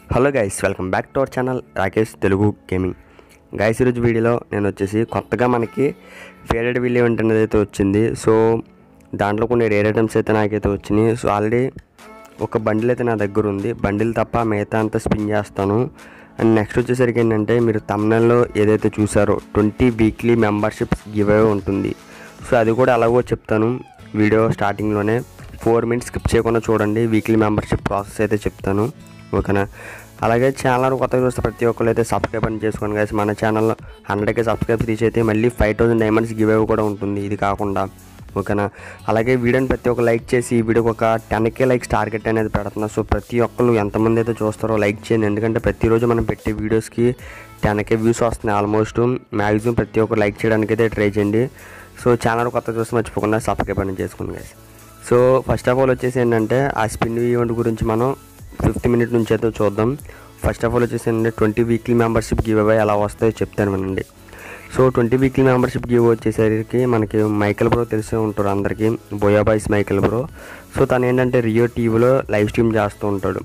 hello guys welcome back to our channel Rakesh Telugu gaming guys ఈరోజు వీడియోలో నేను వచ్చేసి కొత్తగా మనకి ఫేడెడ్ వీల్ ఈవెంట్ అనేది అయితే వచ్చింది సో దాంట్లో కొన్ని రేర్ ఐటమ్స్ అయితే నాకైతే వచ్చినాయి సో ఆల్రెడీ ఒక బండిల్ అయితే నా దగ్గర ఉంది బండిల్ తప్ప మిగతా అంతా స్పిన్ చేస్తాను అండ్ నెక్స్ట్ వచ్చేసరికి ఏంటంటే మీరు తమిళలో ఏదైతే చూసారో twenty weekly memberships give away ఉంటుంది సో అది కూడా ఎలాగో చెప్తాను వీడియో స్టార్టింగ్లోనే ఫోర్ మినిట్స్ స్కిప్ చేయకుండా చూడండి వీక్లీ మెంబర్షిప్ ప్రాసెస్ అయితే చెప్తాను ఓకేనా అలాగే ఛానల్ కొత్తగా చూస్తే ప్రతి ఒక్కరు అయితే సబ్స్క్రైబ్ అని చేసుకోండి guys మన ఛానల్లో హండ్రెడ్కే సబ్స్క్రైబ్ రీచ్ అయితే మళ్ళీ five thousand diamonds give away కూడా ఉంటుంది ఇది కాకుండా ఓకేనా అలాగే వీడియోని ప్రతి ఒక్క లైక్ చేసి ఈ వీడియోకి ఒక టెన్ కే లైక్స్ టార్గెట్ అనేది పెడుతున్నా సో ప్రతి ఒక్కరు ఎంతమంది అయితే చూస్తారో లైక్ చేయండి ఎందుకంటే ప్రతిరోజు మనం పెట్టే వీడియోస్కి టెన్ కే వ్యూస్ వస్తున్నాయి ఆల్మోస్ట్ మ్యాక్సిమం ప్రతి ఒక్కరు లైక్ చేయడానికి అయితే ట్రై చేయండి సో ఛానల్ కొత్త చూస్తే మర్చిపోకుండా సబ్స్క్రైబ్ అనేది చేసుకోండి guys so first of all వచ్చేసి ఏంటంటే ఆ స్పిన్ ఈవెంట్ గురించి మనం ఫిఫ్త్ మినిట్ నుంచి అయితే చూద్దాం ఫస్ట్ ఆఫ్ ఆల్ వచ్చేసి ఏంటంటే twenty weekly membership give away ఎలా వస్తాయో చెప్తాను వినండి so twenty weekly membership give వచ్చేసరికి మనకి మైకెల్ బ్రో తెలిసే ఉంటారు అందరికీ booyah boys Michael bro so తను ఏంటంటే రియో టీవీలో లైవ్ స్ట్రీమ్ చేస్తూ ఉంటాడు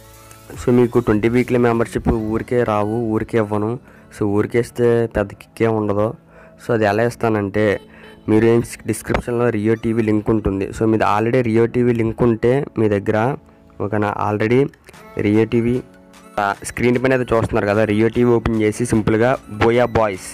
సో మీకు ట్వంటీ వీక్లీ మెంబర్షిప్ ఊరికే రావు ఊరికే ఇవ్వను సో ఊరికే ఇస్తే పెద్ద కిక్కే ఉండదు సో అది ఎలా ఇస్తానంటే మీరు ఏం డిస్క్రిప్షన్లో రియో టీవీ లింక్ ఉంటుంది సో మీది ఆల్రెడీ రియో టీవీ లింక్ ఉంటే మీ దగ్గర ఓకేనా ఆల్రెడీ రియో టీవీ స్క్రీన్ పైన అయితే చూస్తున్నారు కదా రియో టీవీ ఓపెన్ చేసి సింపుల్గా booyah boys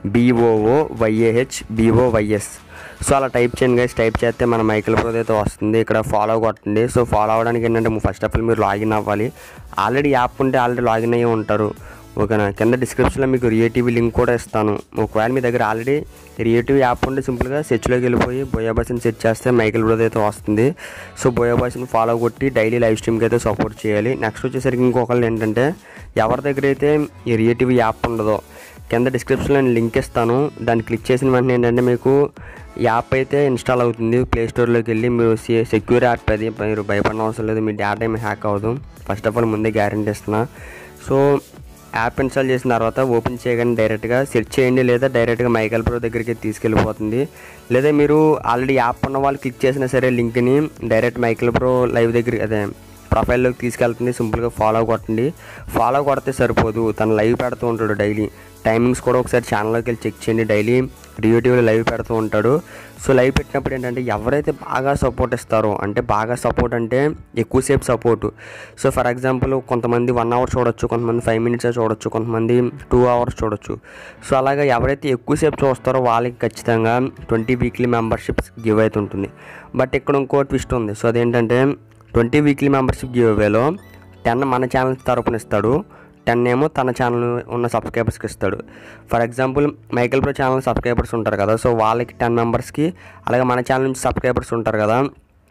B O O Y A H B O Y S so అలా టైప్ చేయండి గైస్ టైప్ చేస్తే మన మైకిల్ ప్రో అయితే వస్తుంది ఇక్కడ ఫాలో కొట్టండి సో ఫాలో అవ్వడానికి ఏంటంటే ఫస్ట్ ఆఫ్ ఆల్ మీరు లాగిన్ అవ్వాలి ఆల్రెడీ యాప్ ఉంటే ఆల్రెడీ లాగిన్ అయ్యి ఉంటారు ఓకేనా కింద డిస్క్రిప్షన్లో మీకు రియేటివ్ లింక్ కూడా ఇస్తాను ఒకవేళ మీ దగ్గర ఆల్రెడీ రియేటివ్ యాప్ ఉంటే సింపుల్గా సెర్చ్లోకి వెళ్ళిపోయి బోయా బాయ్స్ని సెర్చ్ చేస్తే మైకిల్ బ్రోద్ అయితే వస్తుంది సో బోయా బాయ్స్ని ఫాలో కొట్టి డైలీ లైవ్ స్ట్రీమ్కి అయితే సపోర్ట్ చేయాలి నెక్స్ట్ వచ్చేసరికి ఇంకొకళ్ళు ఏంటంటే ఎవరి దగ్గర అయితే ఈ రియేటివ్ యాప్ ఉండదో కింద డిస్క్రిప్షన్లో నేను లింక్ ఇస్తాను దాన్ని క్లిక్ చేసిన వెంటనే ఏంటంటే మీకు యాప్ అయితే ఇన్స్టాల్ అవుతుంది ప్లే స్టోర్లోకి వెళ్ళి మీరు సెక్యూర్ యాప్ అది మీరు భయపడిన అవసరం లేదు మీ డేటా ఏమి హ్యాక్ అవ్వదు ఫస్ట్ ఆఫ్ ఆల్ ముందే గ్యారంటీ ఇస్తున్నా సో యాప్ ఇన్స్టాల్ చేసిన తర్వాత ఓపెన్ చేయగానే డైరెక్ట్గా సెర్చ్ చేయండి లేదా డైరెక్ట్గా మైకల్ ప్రో దగ్గరికి తీసుకెళ్ళిపోతుంది లేదా మీరు ఆల్రెడీ యాప్ ఉన్న వాళ్ళు క్లిక్ చేసినా సరే లింక్ని డైరెక్ట్ మైకల్ ప్రో లైవ్ దగ్గర అదే ప్రొఫైల్లోకి తీసుకెళ్తుంది సింపుల్గా ఫాలో కొట్టండి ఫాలో కొడితే సరిపోదు తను లైవ్ పెడుతూ ఉంటాడు డైలీ టైమింగ్స్ కూడా ఒకసారి ఛానల్లోకి వెళ్ళి చెక్ చేయండి డైలీ రియోటీవీలో లైవ్ పెడుతూ ఉంటాడు సో లైవ్ పెట్టినప్పుడు ఏంటంటే ఎవరైతే బాగా సపోర్ట్ ఇస్తారో అంటే బాగా సపోర్ట్ అంటే ఎక్కువసేపు సపోర్ట్ సో ఫర్ ఎగ్జాంపుల్ కొంతమంది వన్ అవర్ చూడొచ్చు కొంతమంది ఫైవ్ మినిట్స్ చూడొచ్చు కొంతమంది టూ అవర్స్ చూడొచ్చు సో అలాగా ఎవరైతే ఎక్కువసేపు చూస్తారో వాళ్ళకి ఖచ్చితంగా ట్వంటీ వీక్లీ మెంబర్షిప్స్ గివ్ అయితే ఉంటుంది బట్ ఇక్కడ ఇంకో ట్విస్ట్ ఉంది సో అదేంటంటే ట్వంటీ వీక్లీ మెంబర్షిప్ గివ్ అవేలో టెన్ మన ఛానల్ తరపున ఇస్తాడు టెన్ ఏమో తన ఛానల్ ఉన్న సబ్స్క్రైబర్స్కి ఇస్తాడు for example Michael bro channel subscribers ఉంటారు కదా సో వాళ్ళకి టెన్ మెంబర్స్కి అలాగే మన ఛానల్ నుంచి సబ్స్క్రైబర్స్ ఉంటారు కదా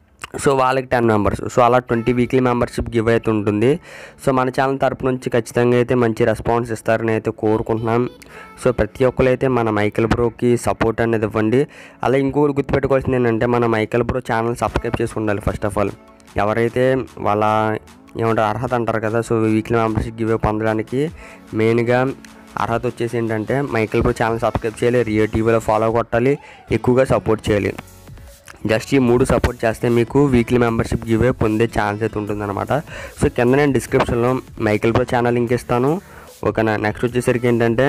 సో వాళ్ళకి టెన్ మెంబర్స్ సో అలా ట్వంటీ వీక్లీ మెంబర్షిప్ గివ్ అయితే ఉంటుంది సో మన ఛానల్ తరపు నుంచి ఖచ్చితంగా అయితే మంచి రెస్పాన్స్ ఇస్తారని అయితే కోరుకుంటున్నాం సో ప్రతి ఒక్కరు అయితే మన మైకిల్ బ్రోకి సపోర్ట్ అనేది ఇవ్వండి అలా ఇంకొకటి గుర్తుపెట్టుకోవాల్సింది ఏంటంటే మన మైకిల్ బ్రో ఛానల్ సబ్స్క్రైబ్ చేసి ఉండాలి ఫస్ట్ ఆఫ్ ఆల్ ఎవరైతే వాళ్ళ ఏమంటారు అర్హత అంటారు కదా సో వీక్లీ మెంబర్షిప్ గివ్ పొందడానికి మెయిన్గా అర్హత వచ్చేసి ఏంటంటే మైకిల్ ప్రో ఛానల్ సబ్స్క్రైబ్ చేయాలి రియో టీవీలో ఫాలో కొట్టాలి ఎక్కువగా సపోర్ట్ చేయాలి జస్ట్ ఈ మూడు సపోర్ట్ చేస్తే మీకు వీక్లీ మెంబర్షిప్ గివే పొందే ఛాన్స్ అయితే ఉంటుందన్నమాట సో కింద నేను డిస్క్రిప్షన్లో మైకిల్ ప్రో ఛానల్ లింక్ ఇస్తాను ఓకేనా నెక్స్ట్ వచ్చేసరికి ఏంటంటే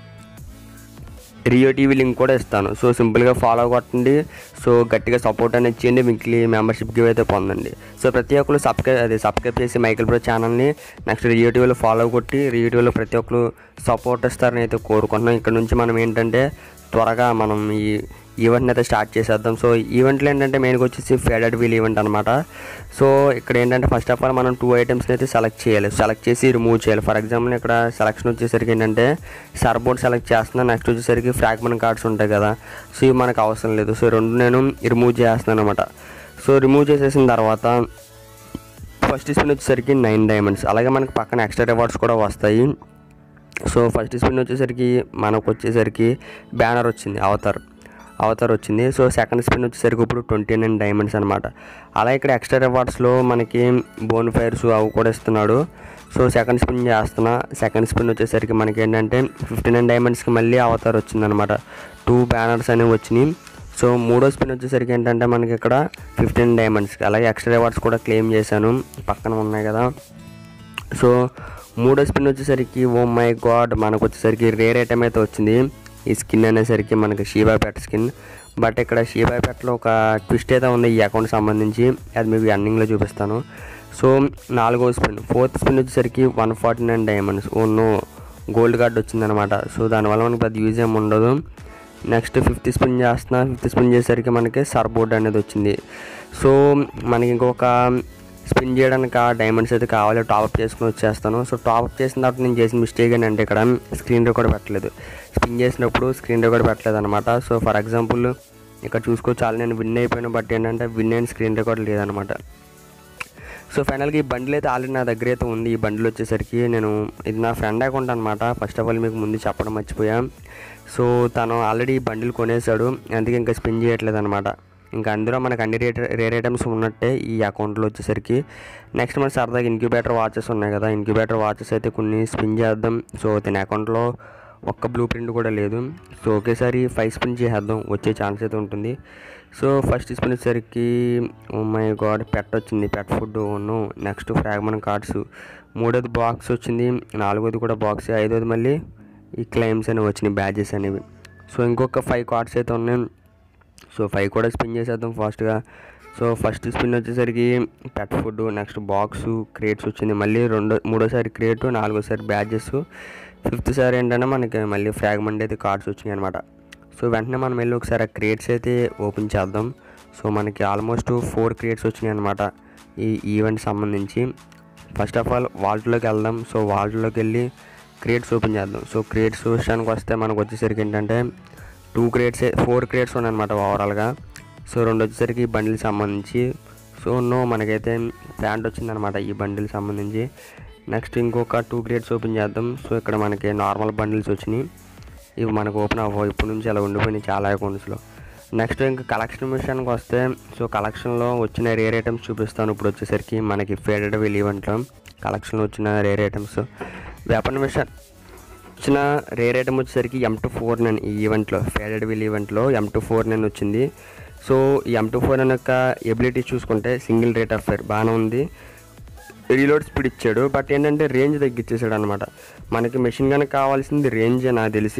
రియో టీవీ లింక్ కూడా ఇస్తాను సో సింపుల్గా ఫాలో కొట్టండి సో గట్టిగా సపోర్ట్ అనేది చేయండి వీక్లీ మెంబర్షిప్ గివ్ అయితే పొందండి సో ప్రతి ఒక్కరు సబ్స్క్రైబ్ అది సబ్స్క్రైబ్ చేసి మైకిల్ ప్రో ఛానల్ని నెక్స్ట్ రియో టీవీలో ఫాలో కొట్టి రియో టీవీలో ప్రతి ఒక్కరు సపోర్ట్ ఇస్తారని అయితే కోరుకుంటున్నాం ఇక్కడ నుంచి మనం ఏంటంటే త్వరగా మనం ఈ ఈవెంట్ని అయితే స్టార్ట్ చేసేద్దాం సో ఈవెంట్లో ఏంటంటే మెయిన్గా వచ్చేసి ఫేడెడ్ వీల్ ఈవెంట్ అనమాట సో ఇక్కడ ఏంటంటే ఫస్ట్ ఆఫ్ ఆల్ మనం టూ ఐటమ్స్ని అయితే సెలెక్ట్ చేయాలి సెలెక్ట్ చేసి రిమూవ్ చేయాలి ఫర్ ఎగ్జాంపుల్ ఇక్కడ సెలెక్షన్ వచ్చేసరికి ఏంటంటే సర్బోర్డ్ సెలెక్ట్ చేస్తున్నాను నెక్స్ట్ వచ్చేసరికి ఫ్రాగ్మెంట్ కార్డ్స్ ఉంటాయి కదా సో ఇవి మనకు అవసరం లేదు సో రెండు నేను రిమూవ్ చేస్తున్నాను అనమాట సో రిమూవ్ చేసేసిన తర్వాత ఫస్ట్ స్పిన్ వచ్చేసరికి నైన్ డైమండ్స్ అలాగే మనకి పక్కన ఎక్స్ట్రా రివార్డ్స్ కూడా వస్తాయి సో ఫస్ట్ స్పిన్ వచ్చేసరికి మనకు వచ్చేసరికి బ్యానర్ వచ్చింది అవతార్ అవతార్ వచ్చింది సో సెకండ్ స్పిన్ వచ్చేసరికి ఇప్పుడు ట్వంటీ నైన్ డైమండ్స్ అనమాట అలా ఇక్కడ ఎక్స్ట్రా రివార్డ్స్లో మనకి బోన్ ఫైర్స్ అవి కూడా ఇస్తున్నాడు సో సెకండ్ స్పిన్ చేస్తున్నా సెకండ్ స్పిన్ వచ్చేసరికి మనకి ఏంటంటే ఫిఫ్టీ నైన్ డైమండ్స్కి మళ్ళీ అవతార్ వచ్చిందనమాట టూ బ్యానర్స్ అనేవి వచ్చినాయి సో మూడో స్పిన్ వచ్చేసరికి ఏంటంటే మనకి ఇక్కడ ఫిఫ్టీన్ డైమండ్స్కి అలాగే ఎక్స్ట్రా రివార్డ్స్ కూడా క్లెయిమ్ చేశాను పక్కన ఉన్నాయి కదా సో మూడో స్పిన్ వచ్చేసరికి ఓ మై గాడ్ మనకు వచ్చేసరికి రేర్ ఐటమ్ అయితే వచ్చింది ఈ స్కిన్ అనేసరికి మనకి షీబా పెట్ స్కిన్ బట్ ఇక్కడ షీబా పెట్లో ఒక ట్విస్ట్ అయితే ఉంది ఈ అకౌంట్ సంబంధించి అది మీకు ఎండింగ్లో చూపిస్తాను సో నాలుగో స్పిన్ ఫోర్త్ స్పిన్ వచ్చేసరికి one forty nine diamonds oh no gold card వచ్చిందనమాట సో దానివల్ల మనకి పెద్ద యూజ్ ఏమి ఉండదు నెక్స్ట్ ఫిఫ్త్ స్పిన్ చేస్తున్నా ఫిఫ్త్ స్పిన్ చేసరికి మనకి సర్బోర్డ్ అనేది వచ్చింది సో మనకి ఇంకొక స్పిన్ చేయడానికి ఆ డైమండ్స్ అయితే కావాలి టాప్అప్ చేసుకుని వచ్చేస్తాను సో టాప్అప్ చేసిన తర్వాత నేను చేసిన మిస్టేక్ ఏంటంటే ఇక్కడ స్క్రీన్ రికార్డ్ పెట్టలేదు స్పిన్ చేసినప్పుడు స్క్రీన్ రికార్డ్ పెట్టలేదు అనమాట సో ఫర్ ఎగ్జాంపుల్ ఇక్కడ చూసుకోవచ్చు చాలా నేను విన్ అయిపోయాను బట్ ఏంటంటే విన్ అయిన స్క్రీన్ రికార్డ్ లేదనమాట సో ఫైనల్గా ఈ బండిల్ అయితే ఆల్రెడీ నా దగ్గర అయితే ఉంది ఈ బండిల్ వచ్చేసరికి నేను ఇది నా ఫ్రెండ్ అకౌంట్ అనమాట ఫస్ట్ ఆఫ్ ఆల్ మీకు ముందు చెప్పడం మర్చిపోయా సో తను ఆల్రెడీ ఈ బండిల్ కొనేసాడు అందుకే ఇంకా స్పిన్ చేయట్లేదు అనమాట ఇంకా అందులో మనకు అన్ని రేట్ రేర్ ఐటమ్స్ ఉన్నట్టే ఈ అకౌంట్లో వచ్చేసరికి నెక్స్ట్ మన సరదాగా ఇన్క్యుబేటర్ వాచెస్ ఉన్నాయి కదా ఇన్క్యుబేటర్ వాచెస్ అయితే కొన్ని స్పిన్ చేద్దాం సో తన అకౌంట్లో ఒక్క బ్లూ ప్రింట్ కూడా లేదు సో ఒకేసారి ఫైవ్ స్పిన్ చేసేద్దాం వచ్చే ఛాన్స్ అయితే ఉంటుంది సో ఫస్ట్ స్పిన్ వచ్చేసరికి ఓ మై గాడ్ పెట్ వచ్చింది పెట్ ఫుడ్ ఓను నెక్స్ట్ ఫ్రాగ్మన్ కార్డ్స్ మూడోది బాక్స్ వచ్చింది నాలుగోది కూడా బాక్స్ ఐదోది మళ్ళీ ఈ క్లైమ్స్ అనేవి వచ్చినాయి బ్యాచెస్ అనేవి సో ఇంకొక ఫైవ్ కార్డ్స్ అయితే ఉన్నాయి సో ఫైవ్ కూడా స్పిన్ చేసేద్దాం ఫాస్ట్గా సో ఫస్ట్ స్పిన్ వచ్చేసరికి pet food next box crates వచ్చింది మళ్ళీ రెండో మూడోసారి క్రియేట్ నాలుగోసారి బ్యాచెస్ ఫిఫ్త్ సారి ఏంటంటే మనకి మళ్ళీ ఫ్రాగ్మెంట్ అయితే కార్డ్స్ వచ్చినాయి అనమాట సో వెంటనే మనం వెళ్ళి ఒకసారి ఆ క్రియేట్స్ అయితే ఓపెన్ చేద్దాం సో మనకి ఆల్మోస్ట్ ఫోర్ క్రియేట్స్ వచ్చినాయి అనమాట ఈ ఈవెంట్ సంబంధించి ఫస్ట్ ఆఫ్ ఆల్ వాల్ట్లోకి వెళ్దాం సో వాల్ట్లోకి వెళ్ళి క్రియేట్స్ ఓపెన్ చేద్దాం సో క్రియేట్స్ విషయానికి వస్తే మనకు వచ్చేసరికి ఏంటంటే టూ క్రియేట్స్ ఫోర్ క్రియేట్స్ ఉన్నాయన్నమాట ఓవరాల్గా సో రెండు వచ్చేసరికి ఈ బండిల్ సంబంధించి సో నో మనకైతే ప్యాంట్ వచ్చిందనమాట ఈ బండిల్ సంబంధించి నెక్స్ట్ ఇంకొక టూ క్రియేట్స్ ఓపెన్ చేద్దాం సో ఇక్కడ మనకి నార్మల్ బండిల్స్ వచ్చినాయి ఇవి మనకు ఓపెన్ అవ్వవు ఇప్పటి నుంచి అలా ఉండిపోయినాయి చాలా అకౌంట్స్లో నెక్స్ట్ ఇంకా కలెక్షన్ విషయానికి వస్తే సో కలెక్షన్లో వచ్చిన రేర్ ఐటమ్స్ చూపిస్తాను ఇప్పుడు వచ్చేసరికి మనకి ఫేడెడ్ వీల్ ఈవెంట్లో కలెక్షన్లో వచ్చిన రేర్ ఐటమ్స్ వెపన్ విషయం వచ్చిన రేర్ ఐటమ్ వచ్చేసరికి ఎం టూ ఫోర్ నైన్ ఈ ఈవెంట్లో ఫేడెడ్ వీల్ ఈవెంట్లో ఎం టూ ఫోర్ నైన్ వచ్చింది సో ఈ ఎం టూ ఫోర్ నైన్ యొక్క ఎబిలిటీ చూసుకుంటే సింగిల్ రేట్ ఆఫ్ ఫైర్ బాగానే ఉంది రీలోడ్ స్పీడ్ ఇచ్చాడు బట్ ఏంటంటే రేంజ్ తగ్గించేసాడు అనమాట మనకి మెషిన్ కనుక కావాల్సింది రేంజ్ నాకు తెలిసి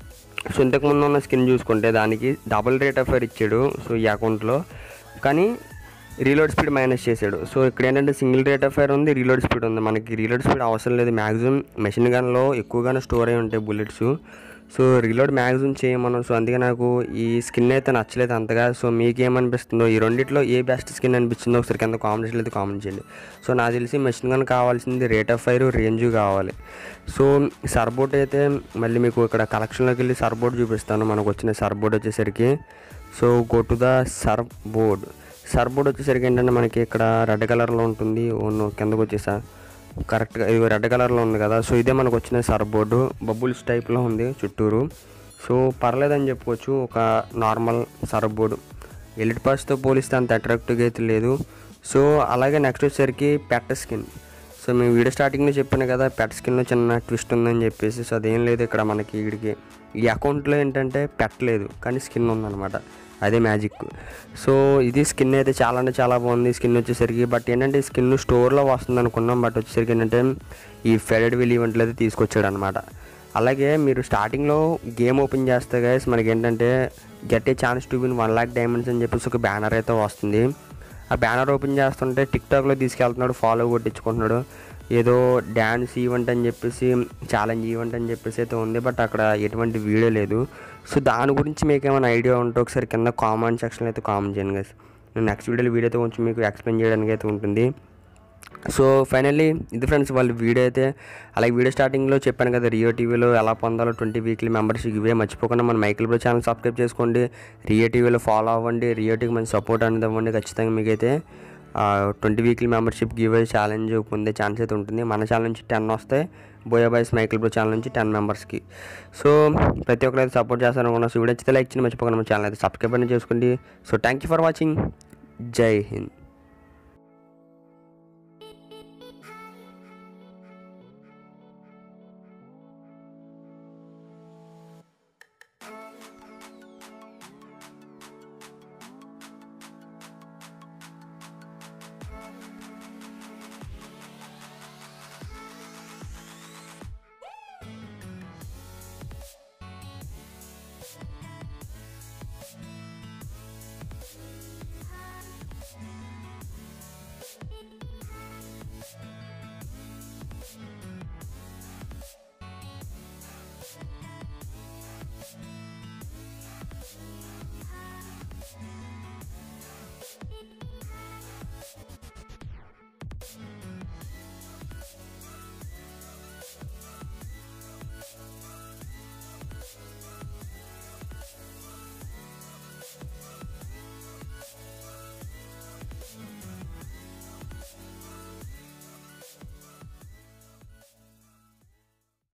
సో ఇంతకుముందు ఉన్న స్కిన్ చూసుకుంటే దానికి డబుల్ రేట్ ఆఫ్ ఫైర్ ఇచ్చాడు సో ఈ అకౌంట్లో కానీ రీలోడ్ స్పీడ్ మైనస్ చేశాడు సో ఇక్కడ ఏంటంటే సింగిల్ రేట్ ఆఫ్ ఫైర్ ఉంది రీలోడ్ స్పీడ్ ఉంది మనకి రీలోడ్ స్పీడ్ అవసరం లేదు మ్యాక్సిమం మెషిన్ గన్లో ఎక్కువగానే స్టోర్ అయి ఉంటాయి బుల్లెట్స్ సో రీలోడ్ మ్యాక్సిమం చేయమనం సో అందుకే నాకు ఈ స్కిన్ అయితే నచ్చలేదు అంతగా సో మీకేమనిపిస్తుందో ఈ రెండిట్లో ఏ బెస్ట్ స్కిన్ అనిపించిందో ఒకసారి కింద కామెంట్స్లో అయితే కామెంట్ చేయండి సో నాకు తెలిసి మెషిన్ గన్ కావాల్సింది రేట్ ఆఫ్ ఫైర్ రేంజ్ కావాలి సో సర్బోర్డ్ అయితే మళ్ళీ మీకు ఇక్కడ కలెక్షన్లోకి వెళ్ళి సర్బోర్డ్ చూపిస్తాను మనకు వచ్చిన సర్బోర్డ్ వచ్చేసరికి so go to the surfboard surfboard వచ్చేసరికి ఏంటంటే మనకి ఇక్కడ రెడ్ కలర్లో ఉంటుంది ఓను కిందకు వచ్చేసా కరెక్ట్గా ఇది రెడ్ కలర్లో ఉంది కదా సో ఇదే మనకు వచ్చిన సర్బ్ బోర్డు బబుల్స్ టైప్లో ఉంది చుట్టూరు సో పర్లేదని చెప్పుకోవచ్చు ఒక నార్మల్ సర్బ్ బోర్డు ఎలిట్ పాస్తో పోలిస్తే అంత అట్రాక్టివ్గా అయితే లేదు సో అలాగే నెక్స్ట్ వచ్చేసరికి పెట్ స్కిన్ సో మేము వీడియో స్టార్టింగ్లో చెప్పాను కదా పెట్ స్కిన్లో చిన్న ట్విస్ట్ ఉందని చెప్పేసి సో అదేం లేదు ఇక్కడ మనకి వీడికి ఈ అకౌంట్లో ఏంటంటే పెట్టలేదు కానీ స్కిన్ ఉందన్నమాట అదే మ్యాజిక్ సో ఇది స్కిన్ అయితే చాలా అంటే చాలా బాగుంది స్కిన్ వచ్చేసరికి బట్ ఏంటంటే ఈ స్కిన్ స్టోర్లో వస్తుంది అనుకున్నాం బట్ వచ్చేసరికి ఏంటంటే ఈ ఫెడెడ్ విల్ ఈవెంట్లో అయితే తీసుకొచ్చాడు అనమాట అలాగే మీరు స్టార్టింగ్లో గేమ్ ఓపెన్ చేస్తే గైస్ మనకి ఏంటంటే get a chance to win one lakh diamonds అని చెప్పేసి ఒక బ్యానర్ అయితే వస్తుంది ఆ బ్యానర్ ఓపెన్ చేస్తుంటే టిక్టాక్లో తీసుకెళ్తున్నాడు ఫాలో కొట్టించుకుంటున్నాడు ఏదో డ్యాన్స్ ఈవెంట్ అని చెప్పేసి ఛాలెంజ్ ఈవెంట్ అని చెప్పేసి అయితే ఉంది బట్ అక్కడ ఎటువంటి వీడియో లేదు సో దాని గురించి మీకు ఏమైనా ఐడియా ఉంటే ఒకసారి కింద కామెంట్ సెక్షన్లో అయితే కామెంట్ చేయండి గైస్ నేను నెక్స్ట్ వీడియోలో వీడియో అయితే కొంచెం మీకు ఎక్స్ప్లెయిన్ చేయడానికి అయితే ఉంటుంది సో ఫైనల్లీ ఇది ఫ్రెండ్స్ వాళ్ళ వీడియో అయితే అలాగే వీడియో స్టార్టింగ్లో చెప్పాను కదా రియో టీవీలో ఎలా పొందాలో ట్వంటీ వీక్లీ మెంబర్షిప్ ఇవే మర్చిపోకుండా మన మైకిల్ బ్రో ఛానల్ సబ్స్క్రైబ్ చేసుకోండి రియో టీవీలో ఫాలో అవ్వండి రియో టీవీ మంచి సపోర్ట్ అనేది ఇవ్వండి ఖచ్చితంగా మీకైతే twenty weekly membership give challenge పొందే ఛాన్స్ అయితే ఉంటుంది మన ఛానల్ నుంచి టెన్ వస్తాయి booyah boys Michael bro channel నుంచి టెన్ మెంబర్స్కి సో ప్రతి ఒక్కరు అయితే సపోర్ట్ చేస్తాను అనుకున్నా సో వీడియో అయితే లైక్ చేయండి మర్చిపోకుండా మన ఛానల్ అయితే సబ్స్క్రైబ్ అనేది చేసుకోండి so thank you for watching జై హింద్